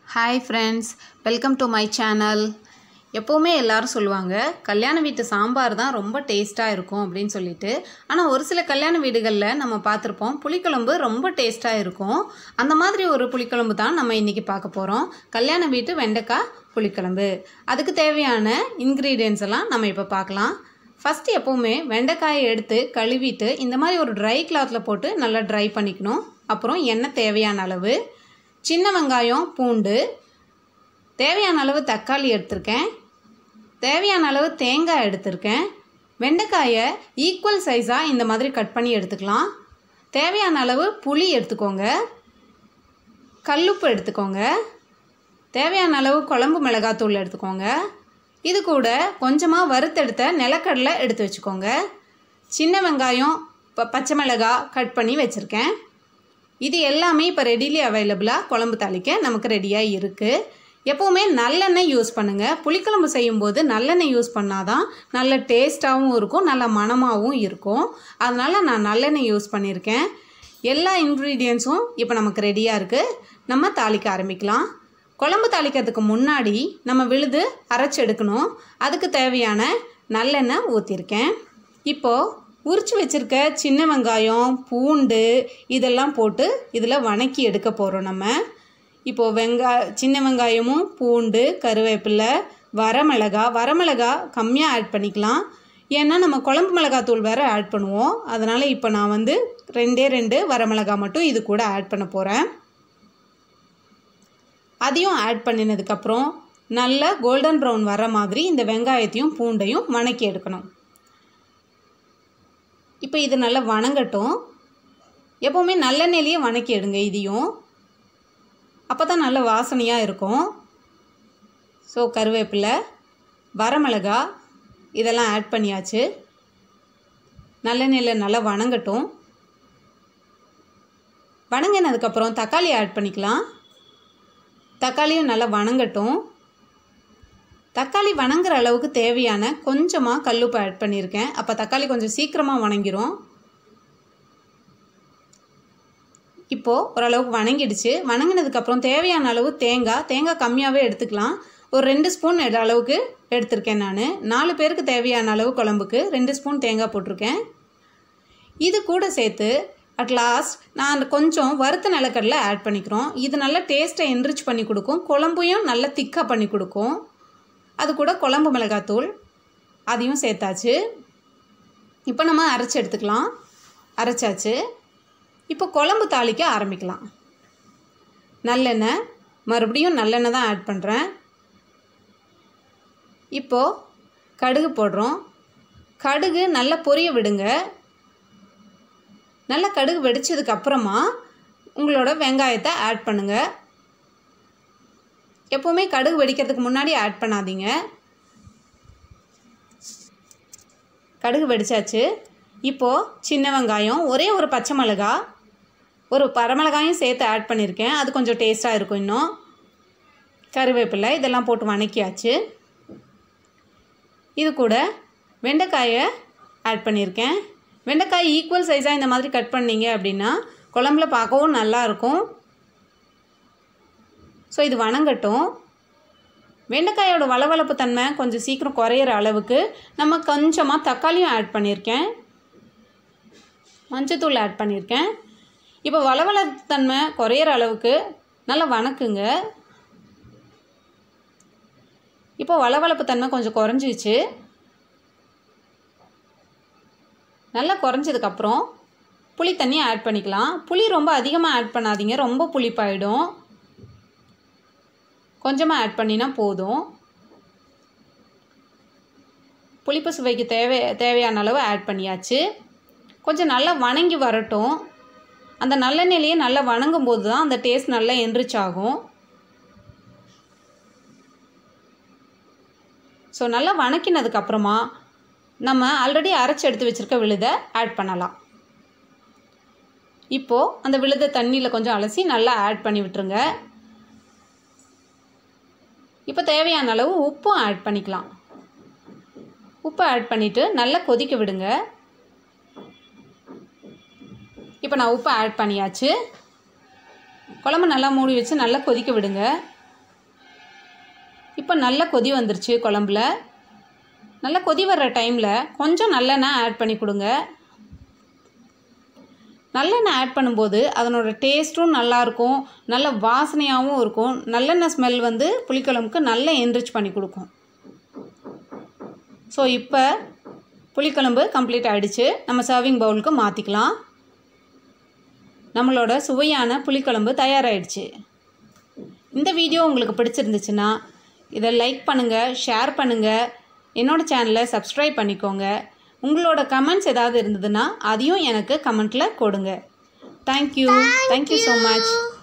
hi friends welcome to my channel எப்போவுமே எல்லாரும் சொல்லுவாங்க கல்யாண வீட்டு சாம்பார் தான் ரொம்ப டேஸ்ட்டாக இருக்கும் அப்படின்னு சொல்லிட்டு ஆனால் ஒரு சில கல்யாண வீடுகளில் நம்ம பார்த்துருப்போம் புளிக்குழம்பு ரொம்ப டேஸ்ட்டாக இருக்கும் அந்த மாதிரி ஒரு புளிக்குழம்பு தான் நம்ம இன்றைக்கி பார்க்க போகிறோம் கல்யாண வீட்டு வெண்டைக்காய் புளிக்குழம்பு அதுக்கு தேவையான இன்க்ரீடியன்ஸ் எல்லாம் நம்ம இப்போ பார்க்கலாம் ஃபஸ்ட்டு எப்போவுமே வெண்டைக்காயை எடுத்து கழுவிட்டு இந்த மாதிரி ஒரு ட்ரை கிளாத்தில் போட்டு நல்லா ட்ரை பண்ணிக்கணும் அப்புறம் எண்ணெய் தேவையான அளவு சின்ன வெங்காயம் பூண்டு தேவையான அளவு தக்காளி எடுத்திருக்கேன் தேவையான அளவு தேங்காய் எடுத்திருக்கேன் வெண்டைக்காயை ஈக்குவல் சைஸாக இந்த மாதிரி கட் பண்ணி எடுத்துக்கலாம் தேவையான அளவு புளி எடுத்துக்கோங்க கல்லுப்பு எடுத்துக்கோங்க தேவையான அளவு குழம்பு மிளகாத்தூள் எடுத்துக்கோங்க இது கூட கொஞ்சமாக வறுத்தெடுத்த நிலக்கடலை எடுத்து வச்சுக்கோங்க சின்ன வெங்காயம் ப பச்சை மிளகாய் கட் பண்ணி வச்சுருக்கேன் இது எல்லாமே இப்போ ரெடிலி அவைலபிளாக குழம்பு தாளிக்க நமக்கு ரெடியாக இருக்குது எப்போவுமே நல்லெண்ணெய் யூஸ் பண்ணுங்கள் புளிக்குழம்பு செய்யும்போது நல்லெண்ணெய் யூஸ் பண்ணால் தான் நல்ல டேஸ்ட்டாகவும் இருக்கும் நல்ல மணமாகவும் இருக்கும் அதனால் நான் நல்லெண்ணெய் யூஸ் பண்ணியிருக்கேன் எல்லா இன்க்ரீடியன்ஸும் இப்போ நமக்கு ரெடியாக இருக்குது நம்ம தாளிக்க ஆரம்பிக்கலாம் குழம்பு தாளிக்கிறதுக்கு முன்னாடி நம்ம விழுது அரைச்சி எடுக்கணும் அதுக்கு தேவையான நல்லெண்ணெய் ஊற்றிருக்கேன் இப்போது உரிச்சு வச்சுருக்க சின்ன வெங்காயம் பூண்டு இதெல்லாம் போட்டு இதில் வணக்கி எடுக்க போகிறோம் நம்ம இப்போது வெங்காய சின்ன வெங்காயமும் பூண்டு கருவேப்பிலை வரமிளகா வரமிளகா கம்மியாக ஆட் பண்ணிக்கலாம் ஏன்னா நம்ம குழம்பு மிளகாத்தூள் வேறு ஆட் பண்ணுவோம் அதனால் இப்போ நான் வந்து ரெண்டே ரெண்டு வரமிளகா மட்டும் இது கூட ஆட் பண்ண போகிறேன் அதையும் ஆட் பண்ணினதுக்கப்புறம் நல்ல கோல்டன் ப்ரௌன் வர மாதிரி இந்த வெங்காயத்தையும் பூண்டையும் வணக்கி எடுக்கணும் இப்போ இது நல்லா வணங்கட்டும் எப்போவுமே நல்லெண்ணெயிலேயே வணக்கி எடுங்க இதையும் அப்போ தான் நல்ல வாசனையாக இருக்கும் ஸோ கருவேப்பிலை வரமிளகா இதெல்லாம் ஆட் பண்ணியாச்சு நல்லெண்ணெயில் நல்லா வணங்கட்டும் வணங்கினதுக்கப்புறம் தக்காளி ஆட் பண்ணிக்கலாம் தக்காளியும் நல்லா வணங்கட்டும் தக்காளி வணங்குற அளவுக்கு தேவையான கொஞ்சமாக கல்லுப்பு ஆட் பண்ணியிருக்கேன் அப்போ தக்காளி கொஞ்சம் சீக்கிரமாக வணங்கிரும் இப்போது ஓரளவுக்கு வணங்கிடுச்சு வணங்கினதுக்கப்புறம் தேவையான அளவு தேங்காய் தேங்காய் கம்மியாகவே எடுத்துக்கலாம் ஒரு ரெண்டு ஸ்பூன் அளவுக்கு எடுத்திருக்கேன் நான் நாலு பேருக்கு தேவையான அளவு குழம்புக்கு ரெண்டு ஸ்பூன் தேங்காய் போட்டிருக்கேன் இது கூட சேர்த்து அட் லாஸ்ட் நான் கொஞ்சம் வறுத்த நிலக்கடலை ஆட் பண்ணிக்கிறோம் இது நல்லா டேஸ்ட்டை என்ரிச் பண்ணி கொடுக்கும் குழம்பையும் நல்லா திக்காக பண்ணி கொடுக்கும் அது கூட குழம்பு மிளகாத்தூள் அதையும் சேர்த்தாச்சு இப்போ நம்ம அரைச்சி எடுத்துக்கலாம் அரைச்சாச்சு இப்போ குழம்பு தாளிக்க ஆரம்பிக்கலாம் நல்லெண்ணெய் மறுபடியும் நல்லெண்ணெய் தான் ஆட் பண்ணுறேன் இப்போது கடுகு போடுறோம் கடுகு நல்லா பொரிய விடுங்க நல்லா கடுகு வெடிச்சதுக்கு அப்புறமா உங்களோட வெங்காயத்தை ஆட் பண்ணுங்கள் எப்போவுமே கடுகு வெடிக்கிறதுக்கு முன்னாடி ஆட் பண்ணாதீங்க கடுகு வெடிச்சாச்சு இப்போது சின்ன வெங்காயம் ஒரே ஒரு பச்சை மிளகா ஒரு பரமிளகாயும் சேர்த்து ஆட் பண்ணியிருக்கேன் அது கொஞ்சம் டேஸ்ட்டாக இருக்கும் இன்னும் கருவேப்பிலை இதெல்லாம் போட்டு வணக்கியாச்சு இது கூட வெண்டைக்காயை ஆட் பண்ணியிருக்கேன் வெண்டைக்காய் ஈக்குவல் சைஸாக இந்த மாதிரி கட் பண்ணீங்க அப்படின்னா குழம்புல பார்க்கவும் நல்லாயிருக்கும் ஸோ இது வணங்கட்டும் வெண்டைக்காயோட வளவளப்பு தன்மை கொஞ்சம் சீக்கிரம் குறையிற அளவுக்கு நம்ம கொஞ்சமாக தக்காளியும் ஆட் பண்ணியிருக்கேன் மஞ்சத்தூள் ஆட் பண்ணியிருக்கேன் இப்போ வளவளத்தன்மை குறையிற அளவுக்கு நல்லா வணக்குங்க இப்போ வளவளப்பு தன்மை கொஞ்சம் குறைஞ்சிச்சு நல்லா குறைஞ்சதுக்கப்புறம் புளி தண்ணி ஆட் பண்ணிக்கலாம் புளி ரொம்ப அதிகமாக ஆட் பண்ணாதீங்க ரொம்ப புளிப்பாயிடும் கொஞ்சமாக ஆட் பண்ணினா போதும் புளிப்பு சுவைக்கு தேவை தேவையான அளவு ஆட் பண்ணியாச்சு கொஞ்சம் நல்லா வணங்கி வரட்டும் அந்த நல்லெண்ணெயிலேயே நல்லா வணங்கும் போது தான் அந்த டேஸ்ட் நல்லா என்ரிச் ஆகும் ஸோ நல்லா வணக்கினதுக்கப்புறமா நம்ம ஆல்ரெடி அரைச்சி எடுத்து வச்சுருக்க விழுதை ஆட் பண்ணலாம் இப்போது அந்த விழுதை தண்ணியில் கொஞ்சம் அலசி நல்லா ஆட் பண்ணி விட்டுருங்க இப்போ தேவையான அளவு உப்பும் ஆட் பண்ணிக்கலாம் உப்பு ஆட் பண்ணிவிட்டு நல்லா கொதிக்க விடுங்க இப்போ நான் உப்பு ஆட் பண்ணியாச்சு குழம்பு நல்லா மூடி வச்சு நல்லா கொதிக்க விடுங்க இப்போ நல்ல கொதி வந்துருச்சு குழம்புல நல்ல கொதி வர்ற டைமில் கொஞ்சம் நல்லெண்ணெய் ஆட் பண்ணி கொடுங்க நல்லெண்ணெய் ஆட் பண்ணும்போது அதனோட டேஸ்ட்டும் நல்லாயிருக்கும் நல்ல வாசனையாகவும் இருக்கும் நல்லெண்ணெய் ஸ்மெல் வந்து புளிக்குழம்புக்கு நல்ல என்ரிச் பண்ணி கொடுக்கும் ஸோ இப்போ புளிக்குழம்பு கம்ப்ளீட் ஆகிடுச்சு நம்ம சர்விங் பவுலுக்கு மாற்றிக்கலாம் நம்மளோட சுவையான புளிக்குழம்பு தயாராகிடுச்சு இந்த வீடியோ உங்களுக்கு பிடிச்சிருந்துச்சுன்னா இதை லைக் பண்ணுங்கள் ஷேர் பண்ணுங்கள் என்னோடய சேனலை சப்ஸ்கிரைப் பண்ணிக்கோங்க உங்களோட கமெண்ட்ஸ் ஏதாவது இருந்ததுன்னா அதையும் எனக்கு கமெண்ட்டில் கொடுங்க தேங்க்யூ தேங்க்யூ ஸோ மச்